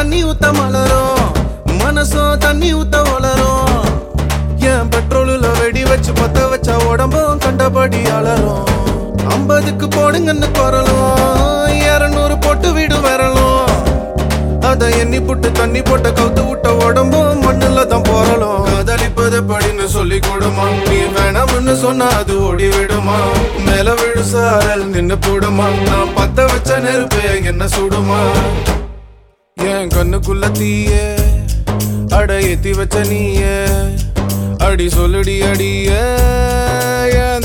தண்ணி ஊத்த மலரும் மனசும் தண்ணி ஊத்த வளரும் என் பெட்ரோலுல வெடி வச்சு பத்த வச்ச உடம்பும் கண்டபடி அலரும் ஐம்பதுக்கு போடுங்கன்னு குரலும் இரநூறு போட்டு வீடு வரலும் அத எண்ணி புட்டு தண்ணி போட்ட கவுத்து விட்ட உடம்பும் மண்ணுல தான் போறலும் காதலிப்பது படின்னு சொல்லி கொடுமா நீ வேணாம்னு சொன்னா அது ஓடி விடுமா மேல விழு சாரல் நின்னு போடுமா நான் பத்த வச்ச நெருப்பு என்ன சுடுமா என் கண்ணுக்குள்ள தீய அட ஏத்தி வச்ச நீய அடி சொல்லுடி அடிய என்